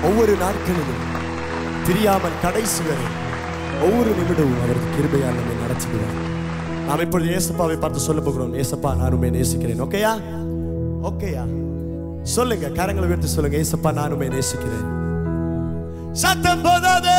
ஒவ்வொரு நாட்களிலும் பிரியாமல் கடைசி வரை ஒவ்வொரு நிமிடமும் அவரது கிருபையால் நம்மை நடத்திடுவார் நாம் இப்பொழுது ஏசப்பாவை பார்த்து சொல்ல போகிறோம் ஏசப்பா நான் உண்மை நேசிக்கிறேன் ஓகேயா ஓகேயா சொல்லுங்க கரங்களை உயர்த்தி சொல்லுங்க ஏசப்பா நான் உண்மை நேசிக்கிறேன் சத்தம் போதாதே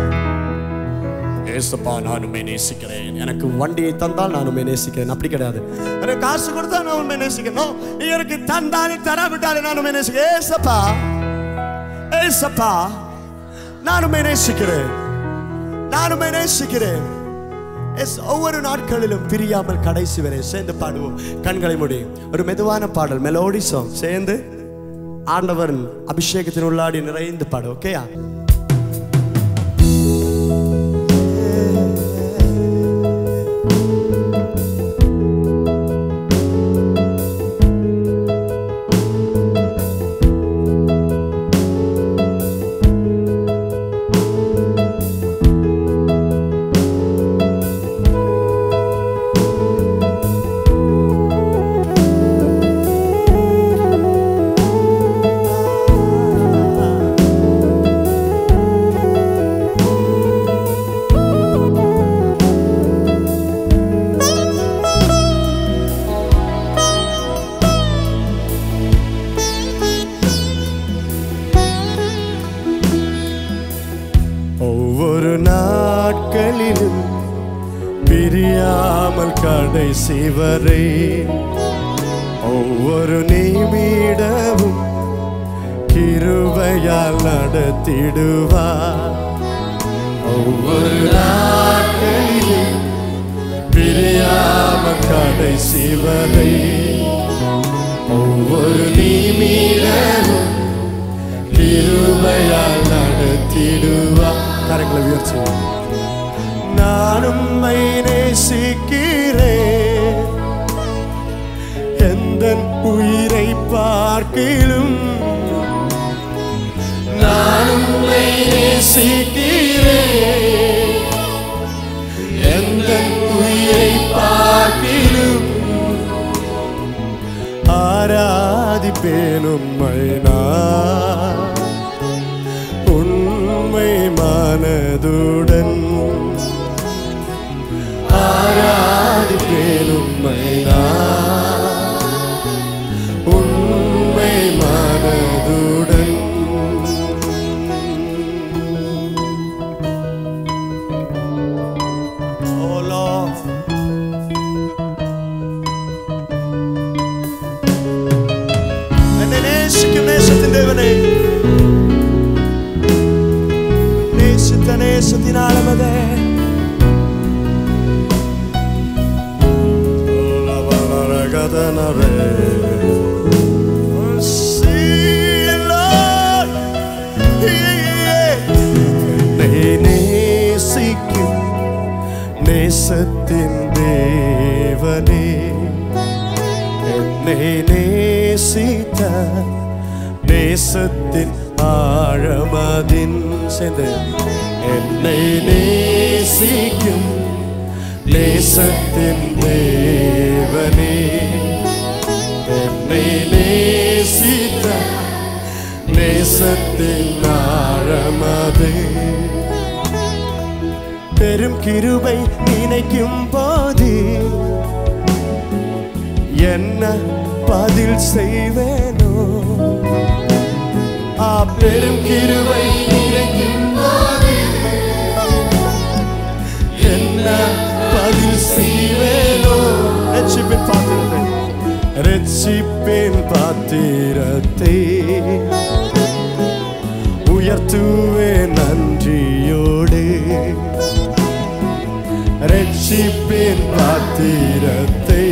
ஏசப்பா நான் உண்மை நேசிக்கிறேன் எனக்கு வண்டியை தந்தால் நான் உண்மை நேசிக்கிறேன் அப்படி கிடையாது எனக்கு காசு கொடுத்தா நான் உண்மை நேசிக்கணும் நீ எனக்கு தந்தாலும் தராவிட்டாலும் நான் உண்மை நேசிக்கிறேன் ஏசப்பா ஏசப்பா நான் உண்மை நேசிக்கிறேன் நான் உண்மை நேசிக்கிறேன் எஸ் ஒவ்வொரு நாட்களிலும் பிரியாமல் கடைசி வரை சேர்ந்து பாடுவோம் கண்களை மூடி ஒரு மெதுவான பாடல் மெலோடி சாங் சேர்ந்து ஆண்டவரின் அபிஷேகத்தின் உள்ளாடி நிறைந்து பாடு ஓகேயா ஒவ்வொரு நாட்களிலும் பிரியாமல் கடைசி வரை ஒவ்வொரு நிமிடமும் கிருபையால் நடத்திடுவார் ஒவ்வொரு நாட்களிலும் பிரியாமல் கடைசி வரை ஒவ்வொரு நிமிடமும் கிருபையால் நடத்திடுவார் கரங்களை உயர்ச்சி நான் உம்மை நேசிக்கிறேன் எந்த உயிரை பார்க்கிலும் நான் உம்மை நேசிக்கிறேன் எந்த உயிரை பார்க்கிலும் ஆராதிப்பேன் உம்மை நான் உண்மை மனதுடன் ஆராதிப்பேன் உம்மை நான் உண்மை மனதுடன் Oh Lord. എന്നെ നേശിക്കും നേശത്തിൻ ദേവനെ നേശിത്ത നേശത്തിനാളമതേ நேசிக்கும் நேசத்தின் தேவனே என்னை நேசித்த நேசத்தின் ஆழமதின் சேர்ந்து என்னை நேசிக்கும் நேசத்தின் தேவனே என்னை நேசித்த நேசத்தின் ஆழமது பெரும் கிருபை நினைக்கும் போது என்ன பதில் செய்வேனோ ஆ பெரும் கிருபை நினைக்கும் போது என்ன பதில் செய்வேனோ ரட்சிப்பின் பாத்திரத்தை ரட்சிப்பின் பாத்திரத்தை உயர்த்துவே நன்றியோடு ரட்சிப்பின் பாத்திரத்தை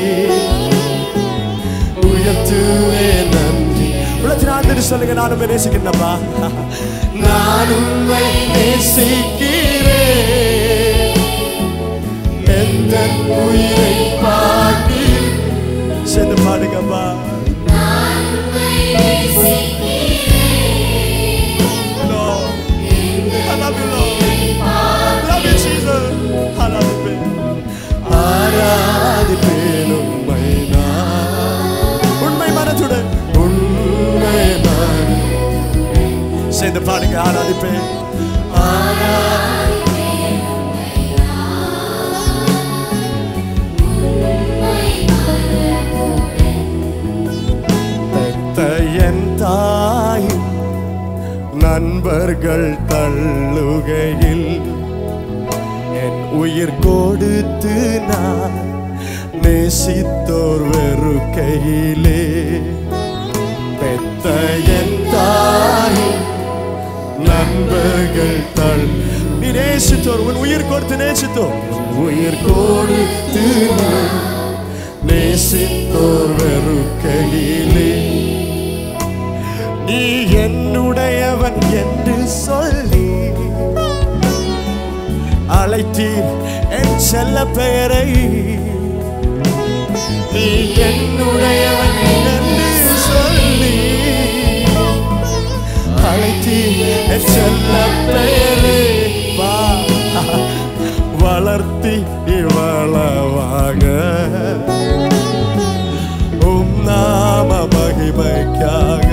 உயர்த்துவே நன்றி உலகத்தின் சொல்லுங்க நான் உண்மை நேசிக்கிறேன்ப்பா நான் உண்மை நேசிக்கிறேன் எந்த உயிரை பாட்டி சேர்ந்து பாடுங்கப்பா Lord, I love you, Lord. Love you, Jesus. I love you. ஆராதிப்பேன் உம்மை நான். உண்மை மனதுடன் உண்மை மன சேர்ந்து பாடுங்க ஆராதிப்பேன் பெத்த என் தாயின் நண்பர்கள் தள்ளுகையில் என் உயிர் கொடுத்து நான் நேசித்தோர் வெறுக்கையிலே பெத்த என் தாயின் நண்பர்கள் தள் நீ நேசித்தோர் உன் உயிர் கொடுத்து நேசித்தோர் உயிர் கொடுத்து நான் நேசித்தோர் வெறுக்கையிலே நீ என்னுடையவன் என்று சொல்லி அழைத்தீர் என் செல்ல பெயரை நீ என்னுடையவன் என்று சொல்லி அழைத்தீர் என் செல்ல பெயரை வா வளர்த்தி இவ்வளவாக உம் நாம மகிமைக்காக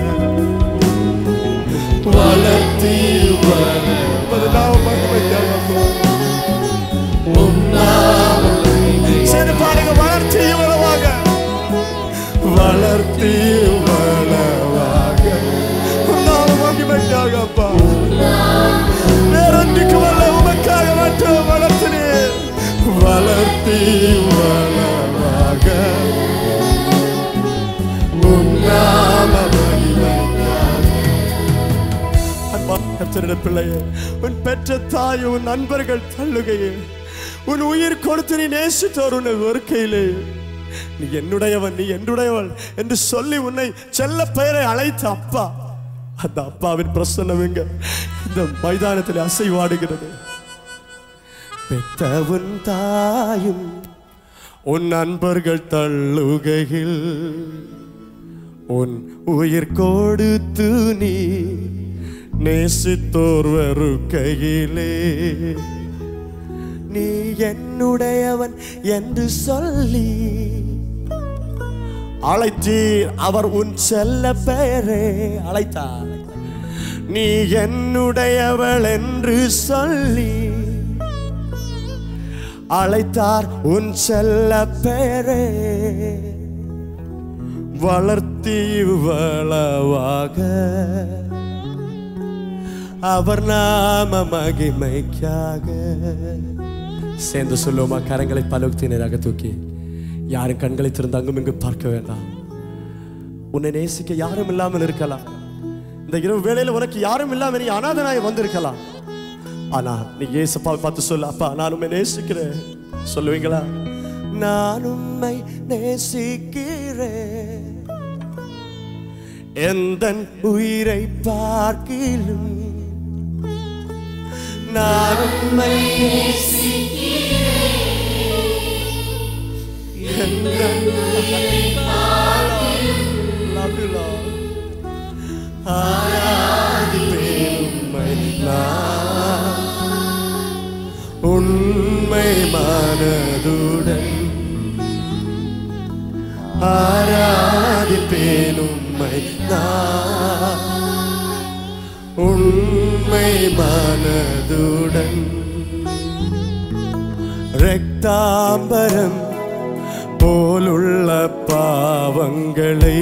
வளர்த்தி உமது நாம மகிமைக்காக உம் நாம சரி பாருங்க வளர்த்தி இவ்வளவாக வளர்த்தி இவ்வளவாக உம் நாம மகிமைக்காக அப்பா வேறொன்றுக்கு வல்ல உமக்காக மட்டும் வளர்த்தினேன் வளர்த்தி வளமாக உன்னாம கர்த்தருடைய பிள்ளையே உன் பெற்ற தாய் உன் நண்பர்கள் தள்ளுகையே உன் உயிர் கொடுத்து நீ நேசித்தோர் உன்னை வெறுக்கையிலே நீ என்னுடையவன் நீ என்னுடையவள் என்று சொல்லி உன்னை செல்ல பெயரை அழைத்த அப்பா அந்த அப்பாவின் பிரசன்னம் எங்க இந்த மைதானத்தில் அசைவாடுகிறது பெத்தவன் தாயும் உன் நண்பர்கள் தள்ளுகையில் உன் உயிர் கொடுத்து நீ நேசித்தோர் வெறுக்கையிலே நீ என்னுடையவன் என்று சொல்லி அழைத்தீர் அவர் உன் செல்ல பெயரே அழைத்தார் நீ என்னுடையவள் என்று சொல்லி அழைத்தார் உன் செல்ல பெயரே வளர்த்தி வளவாக அவர் நாம மகிமைக்காக சேர்ந்து சொல்லுவோமா கரங்களை பலவுக்கு நேராக தூக்கி யாரும் கண்களை திறந்து அங்கும் இங்கு பார்க்க வேண்டாம் உன்னை நேசிக்க யாரும் இல்லாமல் இருக்கலாம் இந்த இரவு வேளையில உனக்கு யாரும் இல்லாமல் நீ அனாதனாய் வந்திருக்கலாம் ஆனா நீ ஏசப்பாவை பார்த்து சொல்லு அப்பா நான் உண்மை நேசிக்கிறேன் சொல்லுவீங்களா நான் உண்மை நேசிக்கிறேன் எந்த உயிரை பார்க்கிலும் நான் உண்மை Love you, Lord. ஆராதிப்பேன் உம்மை நான். உண்மை மனதுடன் ஆராதிப்பேன் உம்மை நான். உண்மை மனதுடன் ரக்தாம்பரம் போலுள்ள பாவங்களை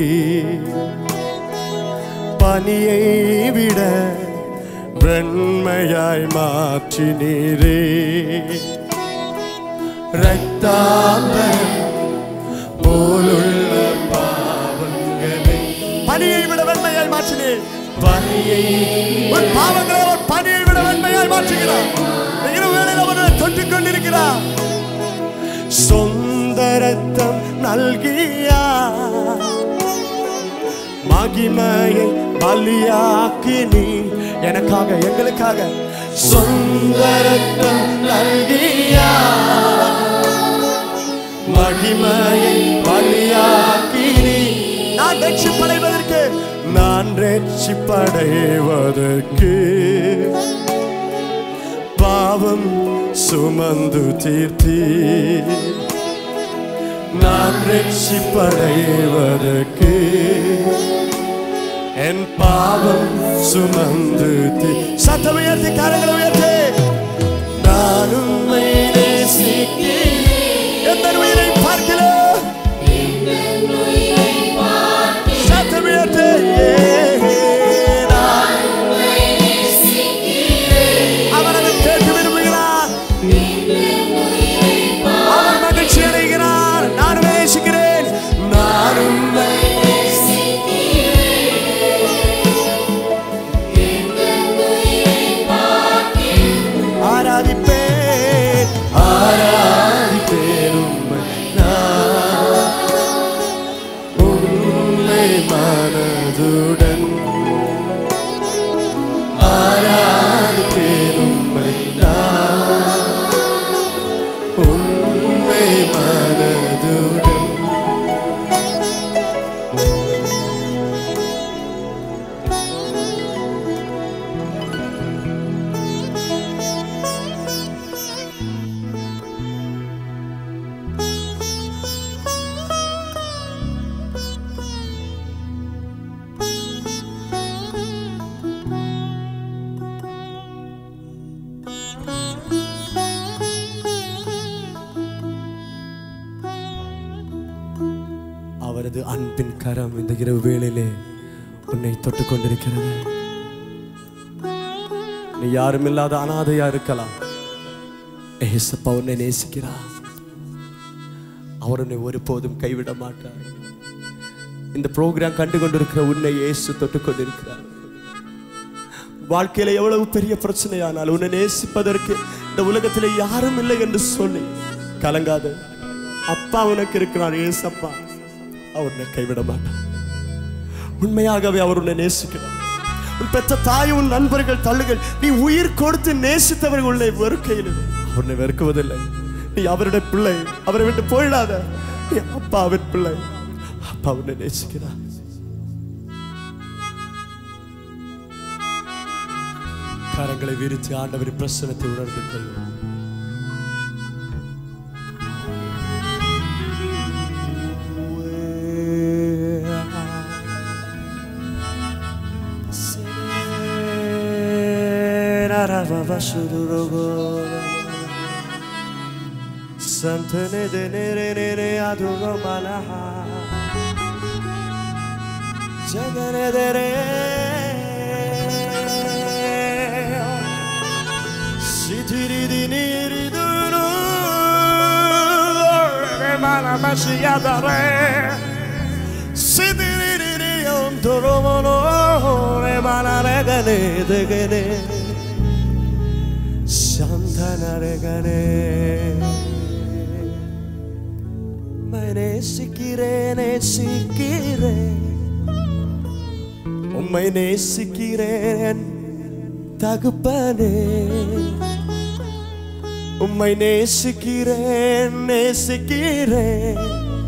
பனியை விட வெண்மையாய் மாற்றினீரே ரக்தாம்பரம் போலுள்ள பாவங்களை பனியை விட வெண்மையாய் மாற்றினேன் பனியை உன் பாவங்களை அவர் பனியை விட வெண்மையாய் மாற்றுகிறார் இந்த இரவு வேளையில் அவரை தொட்டுக் கொண்டிருக்கிறார் சொந்த ரத்தம் நல்கியா மகிமையை பலியாக்கி நீ எனக்காக எங்களுக்காக சொந்த ரத்தம் நல்கியா மகிமையை பலியாக்கி நீ நான் ரட்சிப்படைவதற்கு நான் ரட்சிப்படைவதற்கு பாவம் சுமந்து தீர்த்தி நான் ரட்சிப்படைவதற்கு என் பாவம் சுமந்து தீ- சத்தம் உயர்த்தி கரங்களை உயர்த்தி நான் உம்மை நேசிக்கிறேன் எந்த உயிரை பார்க்கிறேன் சத்தம் உயர்த்தி நான் அவர் அதை கேட்டு விரும்புகிறார் அவர் மகிழ்ச்சி அடைகிறார் நான் நேசிக்கிறேன் நான் உம்மை ஆராதிப்பேன் ஆராதிப்பேன் உம்மை நான் உண்மை மனதுடன் ஆராதிப்பேன் உம்மை நான் உண்மை மனதுடன் அவரது அன்பின் கரம் இந்த இரவு வேளையிலே உன்னை தொட்டு கொண்டிருக்கிறது நீ யாரும் இல்லாத அனாதையா இருக்கலாம் ஏசப்பா உன்னை நேசிக்கிறார் அவர் உன்னை ஒருபோதும் கைவிட மாட்டார் இந்த ப்ரோக்ராம் கண்டு கொண்டிருக்கிற உன்னை இயேசு தொட்டு கொண்டிருக்கிறார் வாழ்க்கையில எவ்வளவு பெரிய பிரச்சனையானால் உன்னை நேசிப்பதற்கு இந்த உலகத்தில் யாரும் இல்லை என்று சொல்லி கலங்காத அப்பா உனக்கு இருக்கிறார் ஏசப்பா அவர் உன்னை கைவிட மாட்டார் உண்மையாகவே அவர் உன்னை நேசிக்கிறார் உன் பெற்ற தாய் உன் நண்பர்கள் தள்ளுகள் நீ உயிர் கொடுத்து நேசித்தவர்கள் உன்னை வெறுக்கையில் அவர் உன்னை வெறுக்குவதில்லை நீ அவருடைய பிள்ளை அவரை விட்டு போயிடாத நீ அப்பாவின் பிள்ளை அப்பா உன்னை நேசிக்கிறார் கரங்களை விரித்து ஆண்டவரின் பிரசனத்தை உணர்ந்து கொள்ளும் Santene de nere nere adoro malaha Jagane de re Sitiri di niri duru Re mala masia da re Sitiri di ni on toro mono Re mala re gane de gane Santana re gane நேசிக்கிறேன் நேசிக்கிறேன் உம்மை நேசிக்கிறேன் தகுப்பனே உம்மை நேசிக்கிறேன் நேசிக்கிறேன்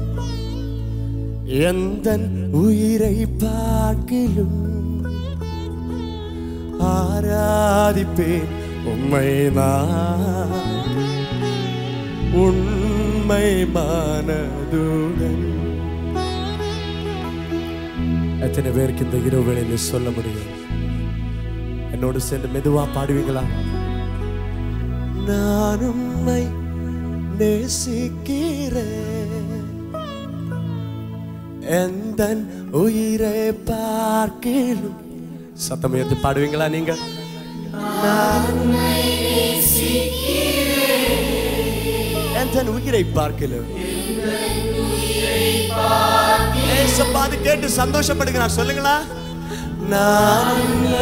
எந்த உயிரை பார்க்கிலும் ஆராதிப்பேன் உம்மை நான் உண்மை மனதுடன் எத்தனை பேருக்கு இந்த இரவு வேளையில் சொல்ல முடியும் என்னோடு சேர்ந்து மெதுவா பாடுவீங்களா நான் உண்மை நேசிக்கிறேன் எந்த உயிரை பார்க்கிலும் சத்தம் எடுத்து பாடுவீங்களா நீங்க நான் என் உயிரை பார்க்கல ஏசப்பாது கேட்டு சந்தோஷப்படுகிறார் சொல்லுங்களா நான்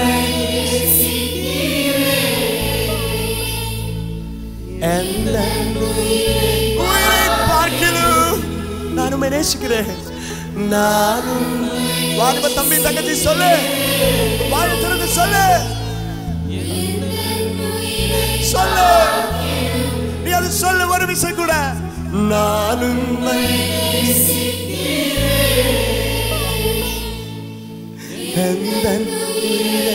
எந்த உயிரை பார்க்கலும் நான் உண்மை நேசிக்கிறேன் நானும் வாலிப தம்பி தங்கச்சி சொல்லு வாழ திறந்து சொல்லு சொல்லு நீ அது சொல்லு ஒரு விஷயம் கூட நான் உண்மை எந்த உயிரை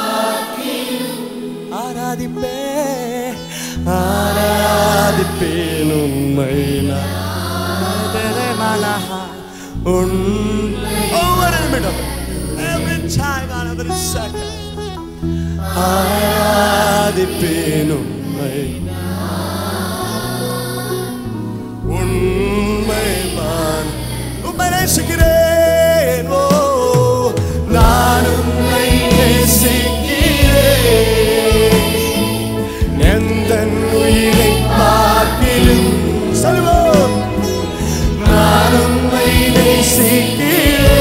ஆராதிப்பே ஆராதிப்பேன் உண்மை நான் உன் ஒவ்வொரு நிமிடம் every சாய்வானவர் சக ஆராதிப்பேன் உம்மை உண்மைமான் உம்மை நேசிக்கிறேன் ஓ நான் உம்மை நேசிக்கிறேன் எந்த உயிரை பார்க்கிலும் சொல்லுவோம் நான் உம்மை நேசிக்கிறேன்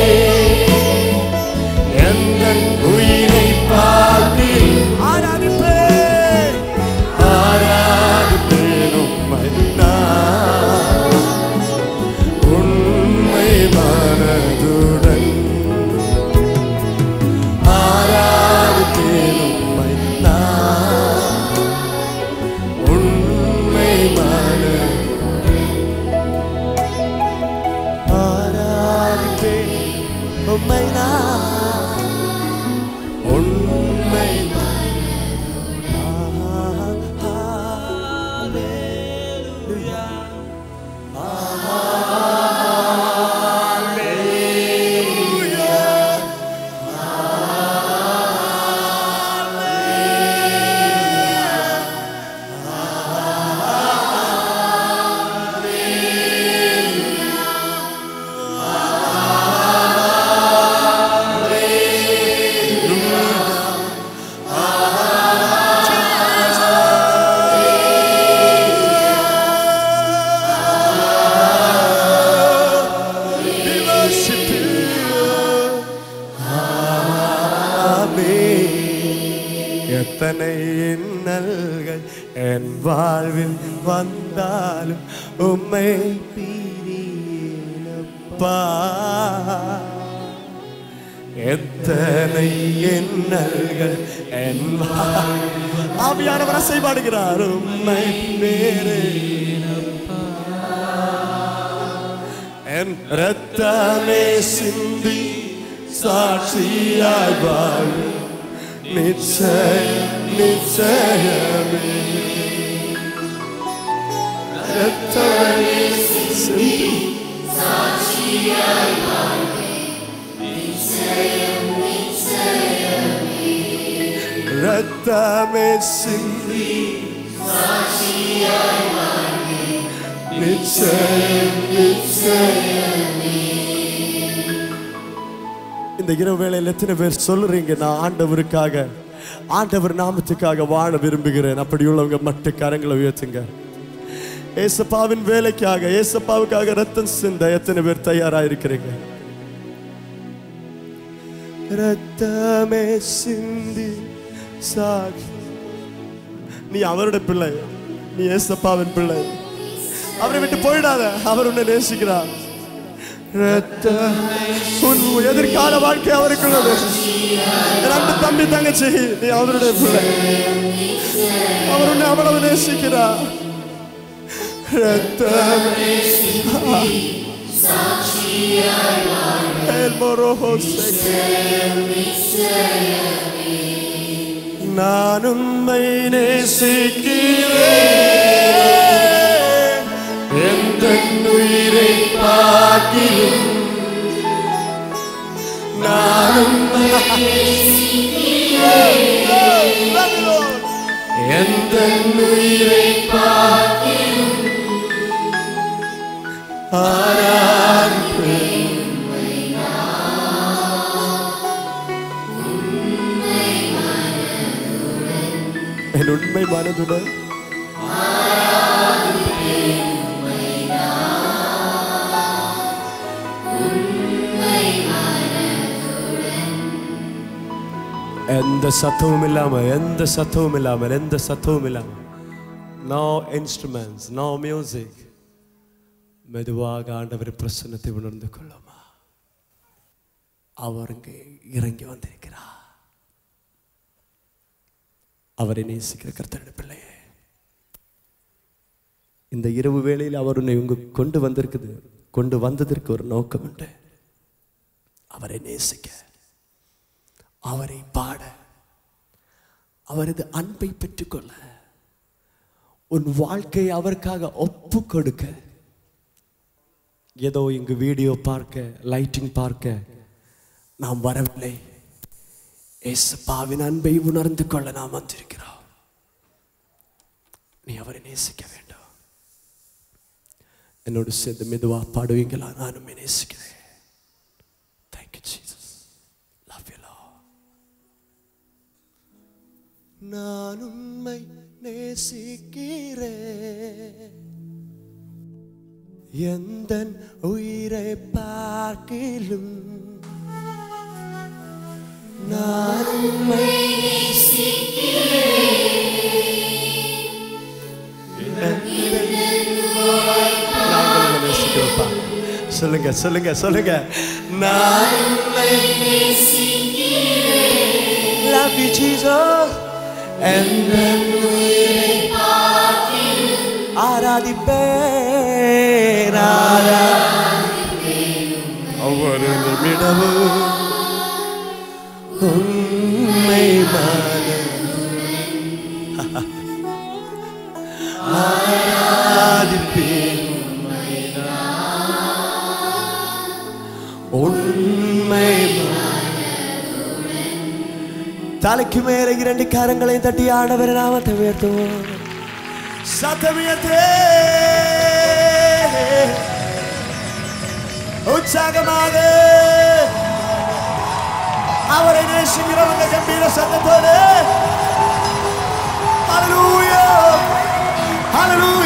எந்த உயிரை பார்க்கிலும் ஆராதிப்பேன் ஆராதிப்பேன் உம்மை நான் உண்மை மனதுடன் ஆராதிப்பேன் உம்மை நான் உண்மை மன ஆராதிப்பேன் உம்மை நான் உண்மை We worship you. ஆமென். எத்தனை இன்னல்கள் என் வாழ்வில் வந்தாலும் உம்மை பிரியேனப்பா எத்தனை இன்னல்கள் என் வாழ்வில் ஆவியானவர் அசைபாடுகிறார் உம்மை பேரே என் ரத்தமே சிந்தி சாட்சியாய் வாழ் நிச்சய நிச்சயமே ரத்தமே சிந்தி ரத்தமே சிந்தி நிச்சயம் நிச்சயம் இந்த இரவு வேளையில் எத்தனை பேர் சொல்றீங்க நான் ஆண்டவருக்காக ஆண்டவர் நாமத்துக்காக வாழ விரும்புகிறேன் அப்படி உள்ளவங்க மட்டும் கரங்களை உயர்த்துங்க ஏசப்பாவின் வேலைக்காக ஏசப்பாவுக்காக ரத்தம் சிந்த எத்தனை பேர் தயாரா இருக்கிறீங்க ரத்தமே சிந்தி சாட்சி நீ அவருடைய பிள்ளை நீ ஏசப்பாவின் பிள்ளை அவரை விட்டு போயிடாத அவர் உன்னை நேசிக்கிறார் ரத்த உன் எதிர்கால வாழ்க்கை அவருக்குள்ளது ரெண்டு தம்பி தங்கச்சி நீ அவருடைய பிள்ளை அவர் உன்னை அவ்வளவு நேசிக்கிறார் ரத்தமே El morojo se நான் உம்மை நேசிக்கிறேன் எந்த உயிரை பார்க்கிலும் நான் உம்மை எந்த உயிரை பார்க்கிலும் ஆராதிப்பேன் என் உண்மை மனதுடன் எந்த சத்தமும் இல்லாம எந்த சத்தமும் இல்லாமல் எந்த சத்தமும் இல்லாம நோ இன்ஸ்ட்ருமெண்ட்ஸ் நோ மியூசிக் மெதுவாக ஆண்டவர் பிரசன்னத்தை உணர்ந்து கொள்ளுமா அவர் இங்கே இறங்கி வந்திருக்கிறார் அவரை நேசிக்கிற கர்த்தருடைய பிள்ளையே இந்த இரவு வேளையில் அவர் உன்னை உங்க கொண்டு வந்திருக்குது கொண்டு வந்ததற்கு ஒரு நோக்கம் உண்டு அவரை நேசிக்க அவரை பாட அவரது அன்பை பெற்றுக்கொள்ள உன் வாழ்க்கையை அவருக்காக ஒப்பு கொடுக்க ஏதோ இங்கு வீடியோ பார்க்க லைட்டிங் பார்க்க நாம் வரவில்லை ஏசப்பாவின் அன்பை உணர்ந்து கொள்ள நாம் வந்திருக்கிறோம் நீ அவரை நேசிக்க வேண்டும் என்னோடு சேர்ந்து மெதுவா பாடுவீங்களா நானும் நேசிக்கிறேன் தேங்க்யூ ஜீசஸ் லவ் யூ நான் உண்மை நேசிக்கிறேன் எந்த உயிரை பார்க்கிலும் நான் உண்மை நாங்கள் உம்மை நேசிக்கிறோம்ப்பா. சொல்லுங்க சொல்லுங்க சொல்லுங்க நான் உம்மை love you Jesus எந்த உயிரை ஆராதிப்பேன் ஆராதிப்பேன் ஒவ்வொரு நிமிடமும் உண்மை ஆராதிப்பேன் உண்மை தலைக்கு மேல இரண்டு கரங்களை தட்டி ஆண்டவர் நாமத்தை உயர்த்துவோம் சத்தமியத்தே உற்சாகமாக அவரை நேசிக்கிறவங்க கம்பீர சத்தத்தோடு Hallelujah! Hallelujah!